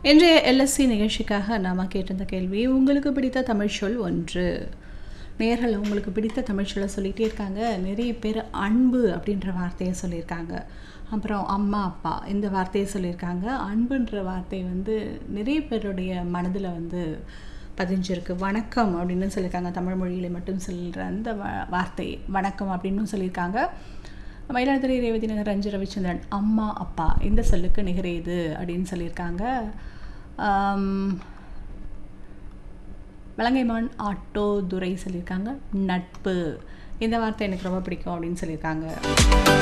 இன்றைய எல்எஸ்சி நிகழ்ச்சிக்காக நாம் கேட்டிருந்த கேள்வி உங்களுக்கு பிடித்த தமிழ் சொல் ஒன்று நேர்கள் உங்களுக்கு பிடித்த தமிழ் சொல்ல சொல்லிகிட்டே இருக்காங்க நிறைய பேர் அன்பு அப்படின்ற வார்த்தையை சொல்லியிருக்காங்க அப்புறம் அம்மா அப்பா இந்த வார்த்தையை சொல்லியிருக்காங்க அன்புன்ற வார்த்தை வந்து நிறைய பேருடைய மனதில் வந்து பதிஞ்சிருக்கு வணக்கம் அப்படின்னு சொல்லியிருக்காங்க தமிழ் மொழியில மட்டும் சொல்கிற அந்த வ- வார்த்தை வணக்கம் அப்படின்னு சொல்லியிருக்காங்க மயிலாடுதுறை ரேவதி நகர் ரஞ்சு ரவிச்சந்திரன் அம்மா அப்பா இந்த சொல்லுக்கு நிகரேது அப்படின்னு சொல்லியிருக்காங்க ஆம், வலங்கைமான் ஆட்டோ துரை சொல்லியிருக்காங்க நட்பு இந்த வார்த்தை எனக்கு ரொம்ப பிடிக்கும் அப்படின்னு சொல்லியிருக்காங்க